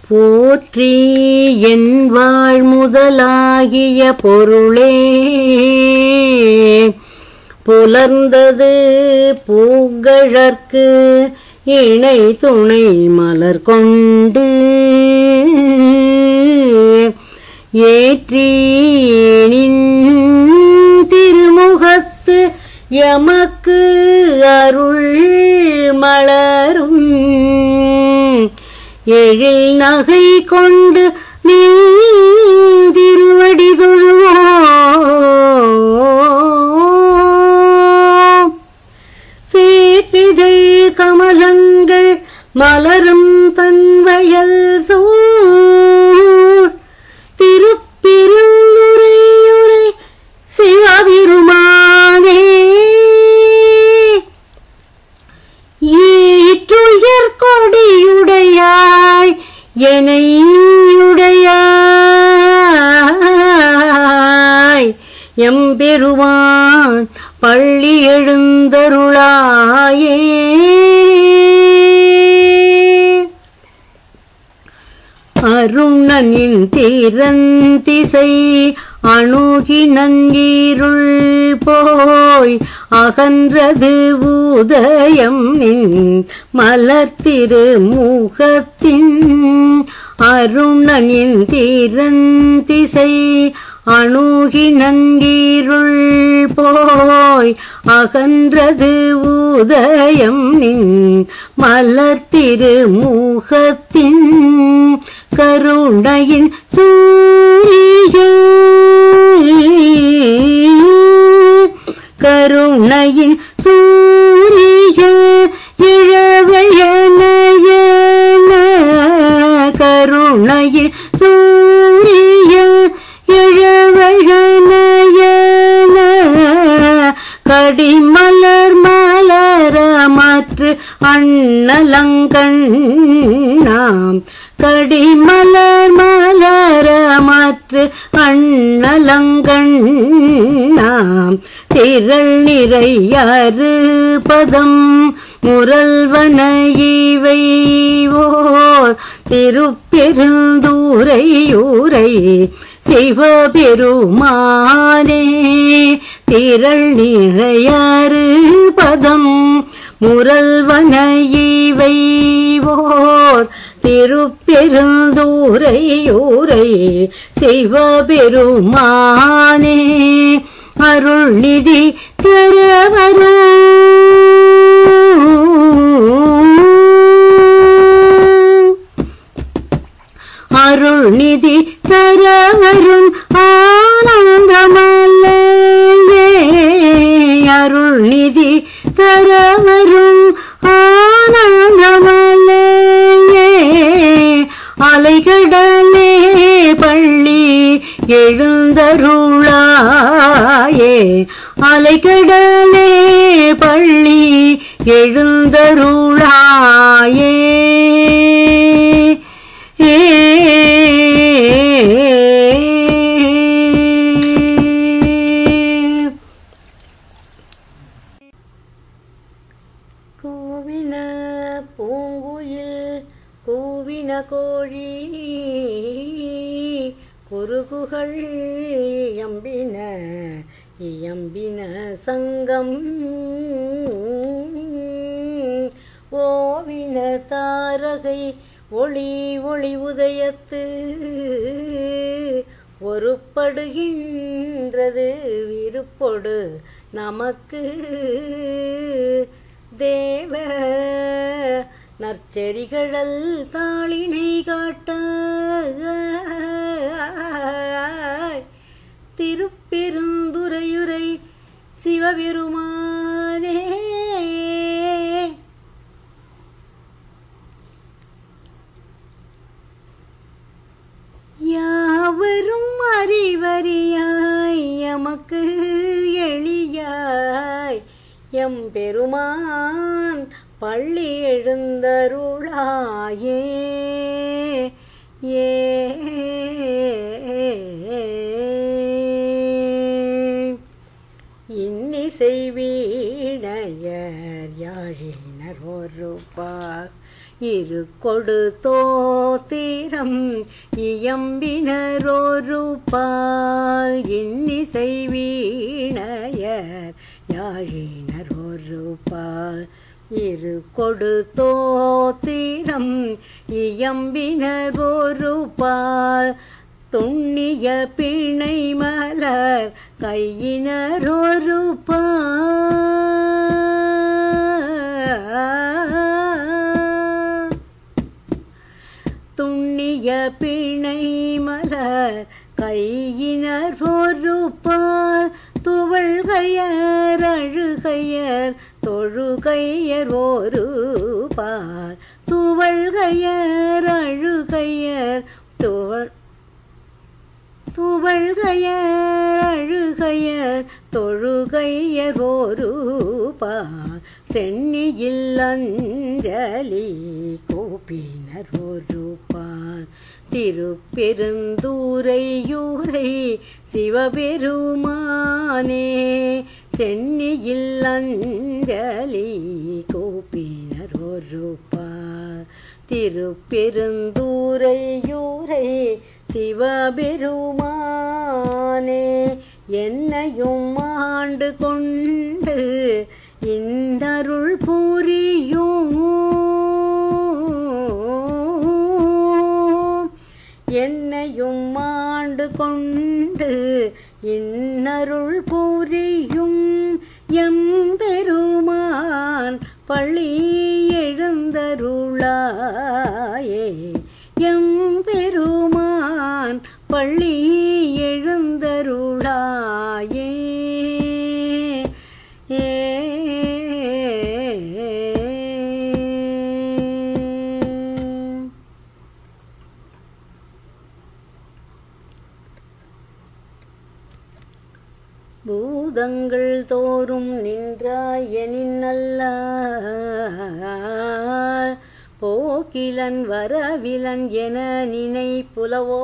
போற்றி என் வாழ் முதலாகிய பொருளே புலர்ந்தது பூங்கழற்கு இணை துணை மலர் கொண்டு ஏற்றி நின் திருமுகத்து எமக்கு அருள் மலரும் எழில் நகை கொண்டு நீ திருவடி தொழுவோம் சேப்பிதை கமலங்கள் மலரும் தன்வயல் சூழ் திருப்பிருந்துரையுரை சிவபெருமானே ஈற்றுயர் கொடியுடையாய் எனையுடையாய் எம்பெருமான் பள்ளி எழுந்தருளாயே அருணனின் திறந்திசை அணுகி நங்கீருள் போய் அகன்றது உதயம் நின் மலர்த்திரு முகத்தின் அருணனின் திறந்திசை அணுகி நங்கீருள் போய் அகன்றது உதயம் நின் மலர்த்திரு முகத்தின் கருணையின் சூரிய கருணையின் சூரிய இழவையனைய கருணையின் சூரிய இழவையனையன கடிமலர் மலரமற்று அண்ணலங்கண்ணாம் கடிமலர் மலரமற்று அண்ணலங்கண்ணாம் திரள் நிறையறு பதம் முரல்வன இவைவோர் திருப்பெருந்தூரையூரை சிவபெருமானே திரள் நிறையறு பதம் முரல்வன இவைவோர் திருப்பெருந்தூரையூரை சிவபெருமானே அருள் நிதி தரவரும் அருள் நிதி தரவரும் ஆனந்தமல்லே அருள் நிதி தரவரும் ஆனந்தமல்லே அலைகடலே பள்ளி எழுந்தருளாயே அலைகடலே பள்ளி எழுந்தருளாயே ஏ கூவின பூங்குயில் கூவின கோழி குறுகுகள் இயம்பின இயம்பின சங்கம் ஓவின தாரகை ஒளி ஒளி உதயத்து ஒருப்படுகின்றது விருப்பொடு நமக்கு தேவ நற்செறிகழல் தாளினை காட்ட திருப்பெருந்துரையுரை சிவபெருமானே யாவரும் அறிவறியாய் எமக்கு எளியாய் எம்பெருமான் பள்ளி எழுந்தருளாயே ஏ இன்னிசை வீணையர் யாழினர் ஒருப்பார் இரு கொடு தோத்திரம் இயம்பினரொரு பால் இன்னிசை வீணையர் யாழினர் ஒரு பால் இரு கொடு தோத்திரம் இயம்பினர் ஒரு பால் துண்ணிய பிணை மலர் கையினர் ஒரு பால் துண்ணிய பிணை மலர் கையினர் ஒரு பால் துவள்கையர் அழுகையர் தொழுகையர் ஒரு பால் துவள்கையர் அழுகையர் துவள் துவள்கையர் அழுகையர் தொழுகையர் ஒரு பால் சென்னியில் அஞ்சலி கூப்பினர் ஒரு பால் திருப்பெருந்தூரையூரை சிவபெருமானே சென்னியில் அஞ்சலி கூப்பினர் ஒரு பால் திருப்பெருந்தூரையூரை சிவபெருமானே என்னையும் ஆண்டு கொண்டு இன்னருள் புரியும் என்னையும் ஆண்டு கொண்டு இன்னருள் புரியும் எம்பெருமான் பள்ளி எழுந்தருளாயே எம்பெருமான் பள்ளி எழுந்தருளாயே ஏ பூதங்கள் தோறும் நின்றாயனின் அல்ல போக்கிலன் வரவிலன் என நினை புலவோ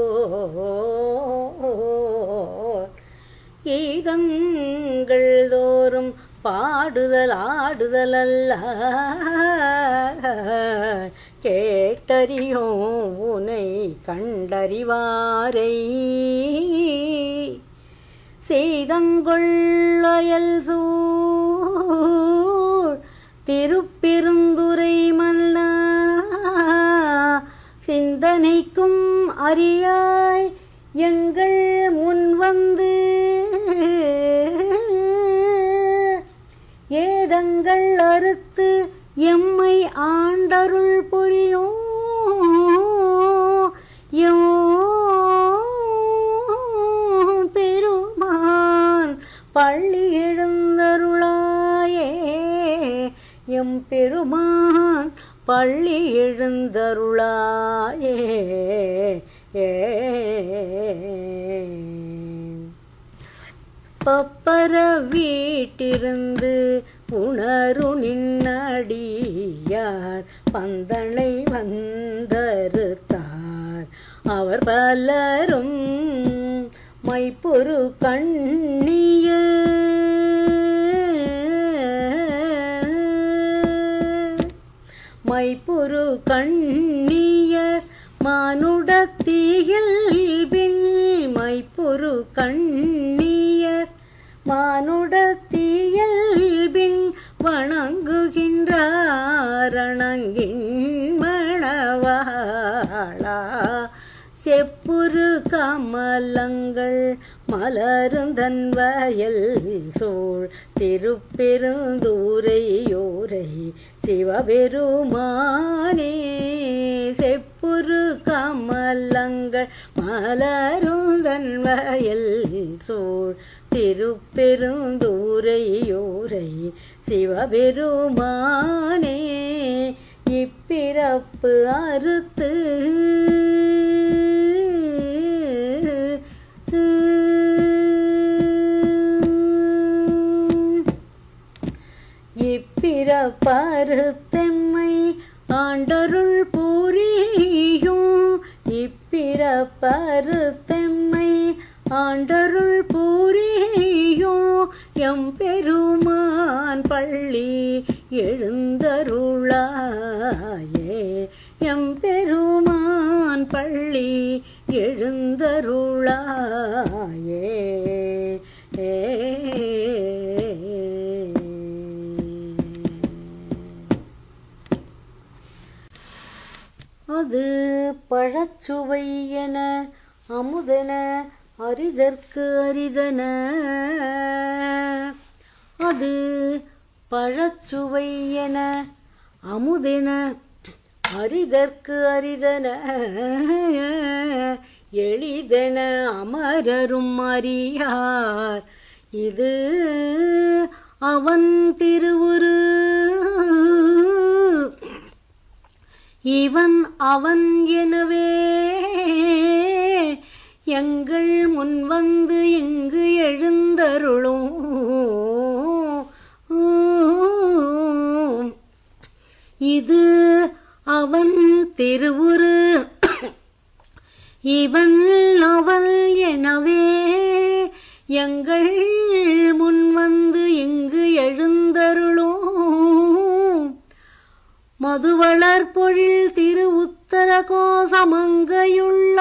கீதங்கள் தோறும் பாடுதல் ஆடுதல் அல்ல கேட்டறியோ உனை கண்டறிவாரை செய்தங்கொள்ளயல் சூழ் திருப்பெருந்துரை மல்லா சிந்தனைக்கும் அறியாய் எங்கள் முன் வந்து ஏதங்கள் அறுத்து எம்மை ஆண்டருள் புரியும் யோ பெருமான் பள்ளி எழுந்தருளாயே எம் பெருமான் பள்ளி எழுந்தருளாயே ஏ பப்பர வீட்டிருந்து உணரு நின்னடியார் பந்தனை வந்தறுத்தார் அவர் பலரும் மைப்பொரு கண்ணிய மைப்புரு கண்ணியர் மானுடத்தீயில் பின் மைப்புரு கண்ணியர் மானுடத்தீயில் பின் வணங்குகின்றாரணங்கின் மணவாளா செப்புரு கமலங்கள் மலருந்தன் வயல் சூழ் திருப்பெருந்தூரையோரை சிவபெருமானே செப்புரு கமலங்கள் மலருந்தன் வயல் சூழ் திருப்பெருந்தூரையோரை சிவபெருமானே இப்பிறப்பு அறுத்து இப்பிறப்பருத்தெம்மை ஆண்டருள் புரியும் இப்பிறப்பருத்தெம்மை ஆண்டருள் புரியும் எம் பெருமான் பள்ளி எழுந்தருளாயே எம்பெருமான் பள்ளி எழுந்தருளாயே ஏ அது பழச்சுவை என அமுதன அரிதற்கு அரிதன அது பழச்சுவை என அமுதென அரிதற்கு அரிதன எளிதென அமரரும் அறியார் இது அவன் திருவுரு இவன் அவன் எனவே எங்கள் முன் வந்து இங்கு எழுந்தருளும் இது அவன் திருவுரு இவன் அவள் எனவே எங்கள் முன் வந்து இங்கு எழுந்தருளும் மதுவளர் பொழில் திரு உத்தர கோசமங்கையுள்ள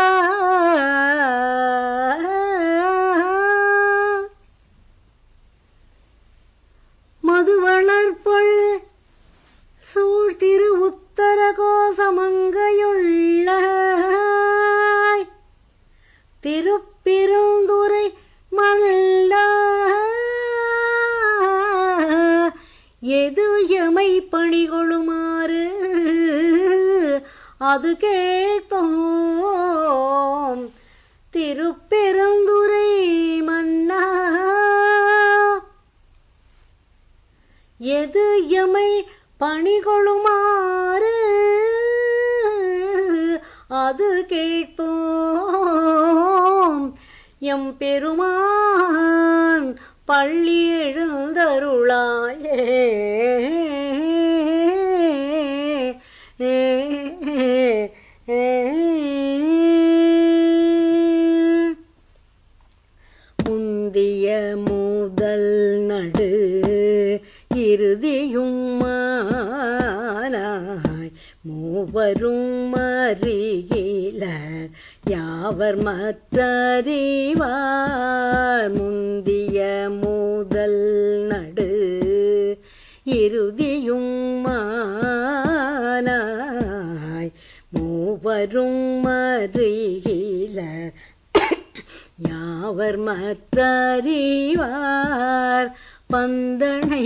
மதுவளர் பொழில் சூழ் திரு உத்தர கோசமங்கையுள்ள திருப்பிருந்துரை மல்ல எது எமை பணிகொளுமாறு அது கேட்போம் திருப்பெருந்துரை மன்னா எது எமை பணிகொளுமாறு அது கேட்போம் எம் பெருமான் பள்ளி எழுந்தருளாயே முந்திய முதல் நடு இறுதியும் மானாய் மூவரும் அறிகிலர் யாவர் மற்றறிவார் முந்திய முதல் நடு இறுதியும் மானாய் மூவரும் அறிகிலர் யாவர் மற்றறிவார் பந்தனை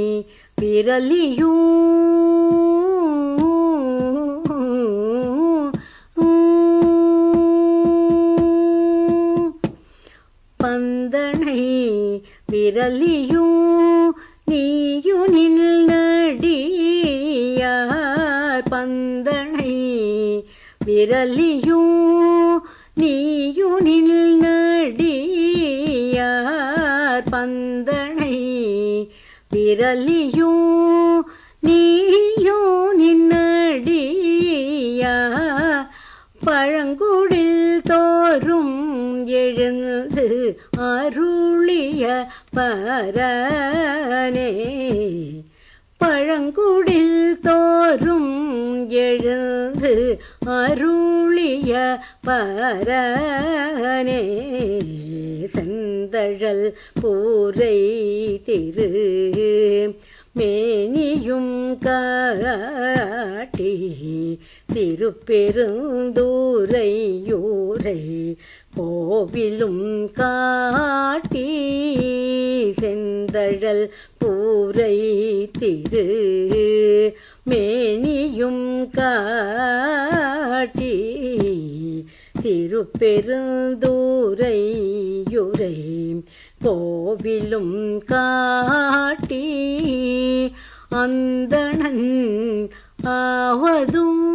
விரலியும் பந்தனை விரலியும் நீயுனில் நடியார் பந்தனை விரலியும் நீயுனில் நடியார் பந்தனை விரலியும் நீயோ நின்னடியா பழங்குடில் தோறும் எழுந்து அருளிய பரனே பழங்குடில் தோறும் எழுந்து அருளிய பரனே செந்தழல் பூரை திரு மேனியும் காட்டி திருப்பெருந்தூரையூரை கோவிலும் காட்டி செந்தழல் பூரை திரு மேனியும் காட்டி திருப்பெருந்தூரையுரை கோவிலும் காட்டி அந்தணன் ஆவதும்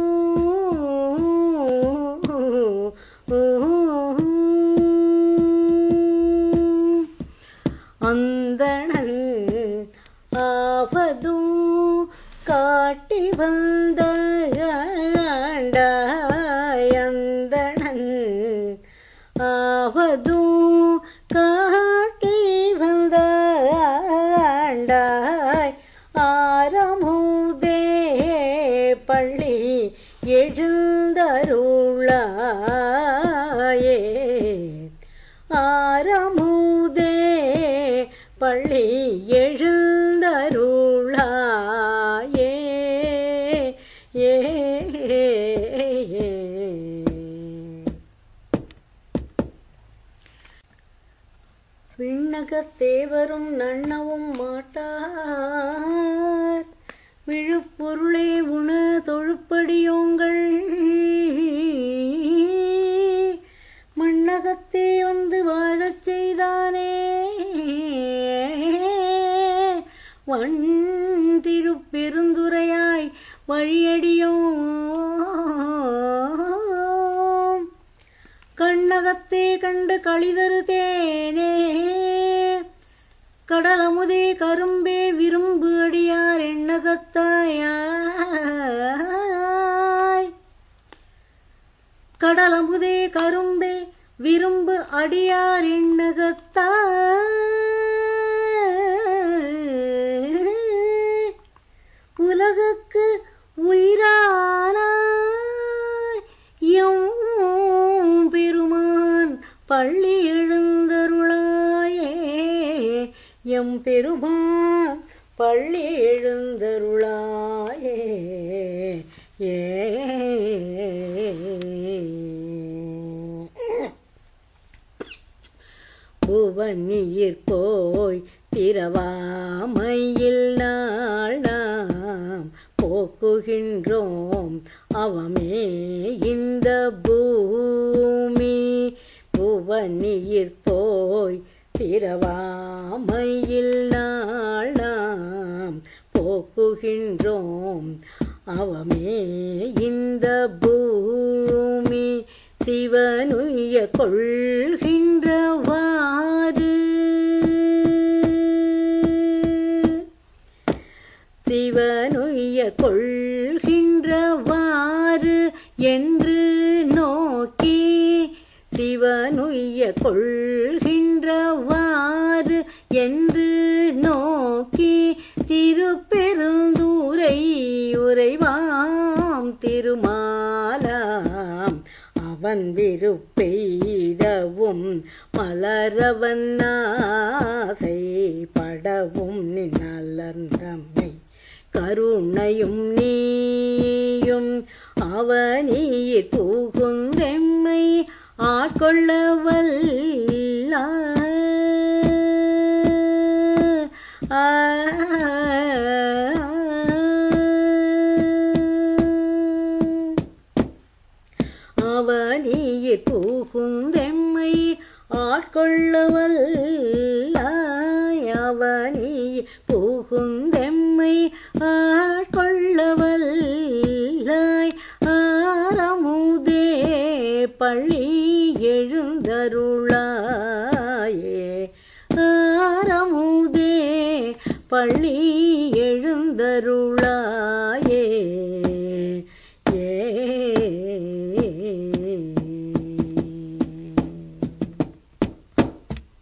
அந்தணன் ஆவதும் காட்டி வந்த அந்தணன் ஆவதும் காட்டி வந்த ஆண்டாய் ஆரமுதே பள்ளி எழுந்தருளாயே ஆரமுதே பள்ளி எழுந்தருளாயே ஏ விண்ணகத்தேவரும் நன்னவும் மாட்டார் விழுப்பொருளே உண தொழுப்படியோங்கள் மண்ணகத்தே வந்து வாழச் செய்தானே வன் திருப்பெருந்துரையாய் வழியடியோம் கண்ணகத்தே கண்டு களிதரு தேனே கடலமுதே கரும்பே விரும்பு அடியார் எண்ணகத்தாயாய் கடலமுதே கரும்பே விரும்பு அடியார் எண்ணகத்தாய் உலகுக்கு உயிரானாய் எம் பெருமான் பள்ளி எழுந்தருளாயே எம் பெருமான் பள்ளி எழுந்தருளாயே ஏ புவனியிற் போய் பிறவாமையில் நாள் நாம் போக்குகின்றோம் அவமே இந்த பூமி புவனியிற் போய் பிறவாமையில் நாள் நாம் போக்குகின்றோம் அவமே இந்த பூமி சிவனுய கொள்கின்றவாறு சிவனுய கொள்கின்றவாறு என்று நோக்கி சிவனுய கொள்கின்றவாறு என்று நோக்கி திருப்பெருந்தூரை உறைவாம் திருமாலாம் அவன் விருப்பெய்தவும் மலரவன் ஆசை படவும் நின்னலர்ந்தம்மை கருணையும் நீயும் அவனியிற் புகுந்தெம்மை ஆட்கொள்ளவல்ல ஆ அவனியிற் புகுந்தெம்மை ஆட்கொள்ளவல்லாய் அவனி புகுந்தெம்மை ஆட்கொள்ளவல்லாய் ஆரமுதே பள்ளி எழுந்தருளாயே ஆரமுதே பள்ளி எழுந்தருளாயே